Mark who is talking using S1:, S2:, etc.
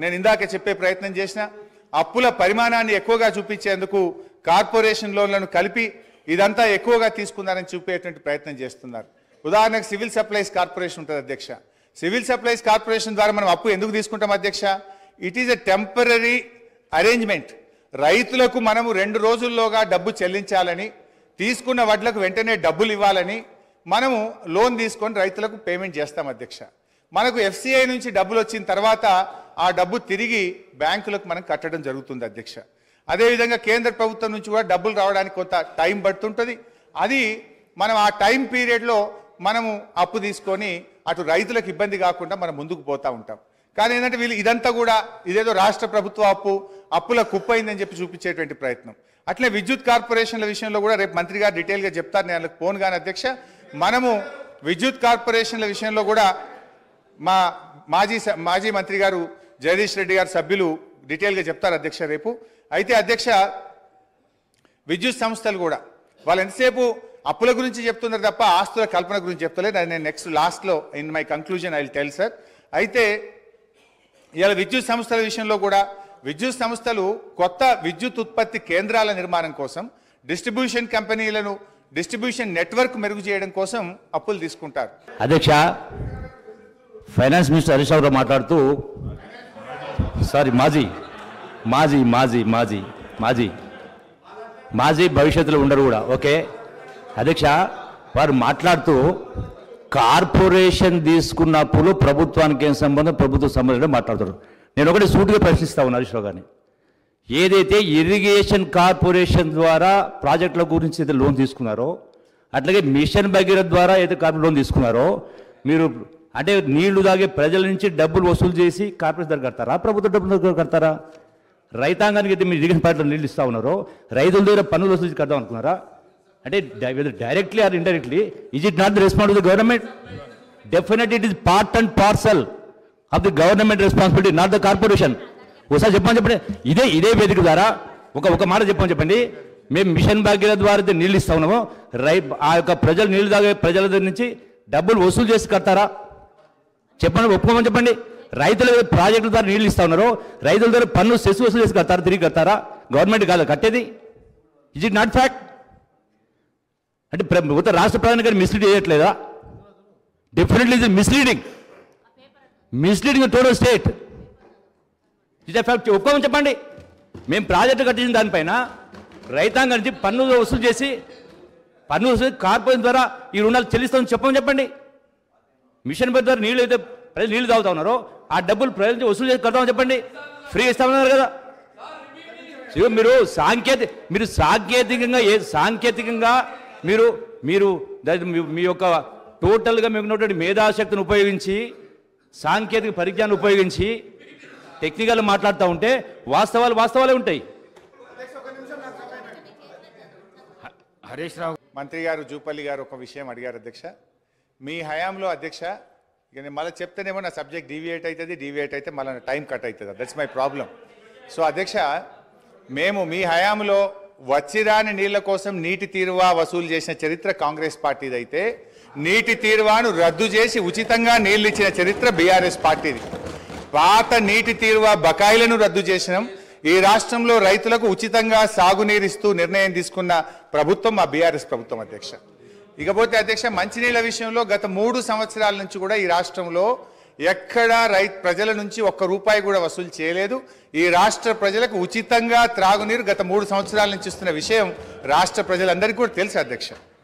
S1: నేను ఇందాక చెప్పే ప్రయత్నం చేసిన అప్పుల పరిమాణాన్ని ఎక్కువగా చూపించేందుకు కార్పొరేషన్ లోన్లను కలిపి ఇదంతా ఎక్కువగా తీసుకున్నారని చూపేటువంటి ప్రయత్నం చేస్తున్నారు ఉదాహరణకు సివిల్ సప్లైస్ కార్పొరేషన్ ఉంటుంది అధ్యక్ష సివిల్ సప్లైస్ కార్పొరేషన్ ద్వారా మనం అప్పు ఎందుకు తీసుకుంటాం అధ్యక్ష it is a temporary arrangement రైతులకు మనము రెండు రోజుల్లోగా డబ్బు చెల్లించాలని తీసుకున్న వడ్లకు వెంటనే డబ్బులు ఇవ్వాలని మనము లోన్ తీసుకొని రైతులకు పేమెంట్ చేస్తాం అధ్యక్ష మనకు ఎఫ్సిఐ నుంచి డబ్బులు వచ్చిన తర్వాత ఆ డబ్బు తిరిగి బ్యాంకులకు మనం కట్టడం జరుగుతుంది అధ్యక్ష అదేవిధంగా కేంద్ర ప్రభుత్వం నుంచి కూడా డబ్బులు రావడానికి కొంత టైం పడుతుంటుంది అది మనం ఆ టైం పీరియడ్లో మనము అప్పు తీసుకొని అటు రైతులకు ఇబ్బంది కాకుండా మనం ముందుకు పోతా ఉంటాం కానీ ఏంటంటే వీళ్ళు ఇదంతా కూడా ఇదేదో రాష్ట్ర ప్రభుత్వ అప్పు అప్పుల కుప్పైందని చెప్పి చూపించేటువంటి ప్రయత్నం అట్లే విద్యుత్ కార్పొరేషన్ల విషయంలో కూడా రేపు మంత్రి గారు డీటెయిల్గా చెప్తారు నేను వాళ్ళకి ఫోన్ కానీ అధ్యక్ష మనము విద్యుత్ కార్పొరేషన్ల విషయంలో కూడా మా మాజీ స- మాజీ మంత్రి గారు జగదీష్ రెడ్డి గారు సభ్యులు డీటెయిల్గా చెప్తారు అధ్యక్ష రేపు అయితే అధ్యక్ష విద్యుత్ సంస్థలు కూడా వాళ్ళు ఎంతసేపు అప్పుల గురించి చెప్తున్నారు తప్ప ఆస్తుల కల్పన గురించి చెప్తలేదు అది నేను నెక్స్ట్ లాస్ట్లో in my conclusion I tell sir అయితే ఇవాళ విద్యుత్ సంస్థల విషయంలో కూడా విద్యుత్ సంస్థలు కొత్త విద్యుత్ ఉత్పత్తి కేంద్రాల నిర్మాణం కోసం డిస్ట్రిబ్యూషన్ కంపెనీలను డిస్ట్రిబ్యూషన్ నెట్వర్క్ మెరుగు చేయడం కోసం అప్పులు తీసుకుంటారు
S2: అధ్యక్ష ఫైనాన్స్ మినిస్టర్ హరీష్ రావు గారు మాట్లాడుతూ సారీ మాజీ మాజీ మాజీ మాజీ మాజీ మాజీ భవిష్యత్తులో ఉండరు కూడా ఓకే అధ్యక్ష వారు మాట్లాడుతూ కార్పొరేషన్ తీసుకున్న అప్పులు ప్రభుత్వానికి ఏం సంబంధం ప్రభుత్వ సంబంధం మాట్లాడుతారు నేను ఒకటి సూటిగా ప్రశ్నిస్తా ఉన్నాను హరీష్ రావు గారిని ఏదైతే ఇరిగేషన్ కార్పొరేషన్ ద్వారా ప్రాజెక్టుల గురించి అయితే లోన్ తీసుకున్నారో అట్లాగే మిషన్ భగీరథ ద్వారా అయితే కార్పొరేట్ లోన్ తీసుకున్నారో మీరు అంటే నీళ్లు తాగే ప్రజల నుంచి డబ్బులు వసూలు చేసి కార్పొరేషన్ దగ్గర కడతారా ప్రభుత్వ డబ్బుల దగ్గర కడతారా రైతాంగానికి అయితే మీరు ఇరిగేషన్ పార్టీలో నీళ్ళు ఇస్తా ఉన్నారు రైతుల దగ్గర పన్నులు వసూలు చేసి కడదాం అనుకున్నారా అంటే directly or indirectly is it not the response the government definite it is part and parcel of the government responsibility not the corporation ఒకసారి చెప్పమని చెప్పండి ఇదే ఇదే వేదిక ద్వారా ఒక ఒక మాట చెప్పమని చెప్పండి మేము మిషన్ భాగ్యత ద్వారా అయితే నీళ్ళు ఇస్తా ఉన్నాము రై ఆ యొక్క ప్రజలు నీళ్లు తాగే ప్రజల దగ్గర నుంచి డబ్బులు వసూలు చేసి కడతారా చెప్పండి ఒప్పుకోమని చెప్పండి రైతుల దగ్గర ప్రాజెక్టుల ద్వారా నీళ్ళు ఇస్తా ఉన్నారు రైతుల దగ్గర పన్ను సెస్ వసూలు చేసి కడతారా తిరిగి కడతారా గవర్నమెంట్ కాదు కట్టేది ఇజ్ ఇట్ నాట్ ఫ్యాక్ట్ అంటే ప్ర- మొత్తం రాష్ట్ర ప్రధాని గారు మిస్లీడ్ చేయట్లేదా డెఫినెట్లీ ఇది మిస్లీడింగ్ మిస్లీడింగ్ టోటల్ స్టేట్ ఇది ఫ్యాక్ట్ ఒప్పుకోమని చెప్పండి మేము ప్రాజెక్టు కట్టించిన దానిపైన రైతాంగం నుంచి పన్ను వసూలు చేసి పన్ను వసూలు కార్పొరేషన్ ద్వారా ఈ రుణాలు చెల్లిస్తామని చెప్పమని చెప్పండి మిషన్ పేరు ద్వారా నీళ్ళు అయితే ప్రజలు నీళ్ళు తాగుతా ఉన్నారో ఆ డబ్బులు ప్రజల నుంచి వసూలు చేసి కడతామని చెప్పండి ఫ్రీ ఇస్తామన్నారు కదా ఇదిగో మీరు సాంకేతిక మీరు సాంకేతికంగా ఏ సాంకేతికంగా మీరు మీరు దాని మీ- మీ యొక్క టోటల్గా మీకు ఉన్నటువంటి మేధాశక్తిని ఉపయోగించి సాంకేతిక పరిజ్ఞానం ఉపయోగించి టెక్నికల్ మాట్లాడుతూ ఉంటే వాస్తవాలు వాస్తవాలే ఉంటాయి
S3: హరీష్ రావు
S1: మంత్రి గారు జూపల్లి గారు ఒక విషయం అడిగారు అధ్యక్ష మీ హయాంలో అధ్యక్ష ఇక నేను మళ్ళీ చెప్తేనేమో నా సబ్జెక్ట్ డీవియేట్ అవుతుంది డీవియేట్ అయితే మళ్ళీ టైం కట్ అవుతుంది దట్స్ మై ప్రాబ్లం సో అధ్యక్ష మేము మీ హయాంలో వచ్చిరాని నీళ్ల కోసం నీటి తీరువా వసూలు చేసిన చరిత్ర కాంగ్రెస్ పార్టీది అయితే నీటి తీరువాను రద్దు చేసి ఉచితంగా నీళ్లు ఇచ్చిన చరిత్ర బీఆర్ఎస్ పార్టీది పాత నీటి తీరువా బకాయిలను రద్దు చేసినాం ఈ రాష్ట్రంలో రైతులకు ఉచితంగా సాగునీరిస్తూ నిర్ణయం తీసుకున్న ప్రభుత్వం మా బీఆర్ఎస్ ప్రభుత్వం అధ్యక్ష ఇకపోతే అధ్యక్ష మంచినీళ్ళ విషయంలో గత మూడు సంవత్సరాల నుంచి కూడా ఈ రాష్ట్రంలో ఎక్కడా రై ప్రజల నుంచి ఒక్క రూపాయి కూడా వసూలు చేయలేదు ఈ రాష్ట్ర ప్రజలకు ఉచితంగా త్రాగునీరు గత మూడు సంవత్సరాల నుంచి ఇస్తున్న విషయం రాష్ట్ర ప్రజలందరికీ కూడా తెలుసు అధ్యక్ష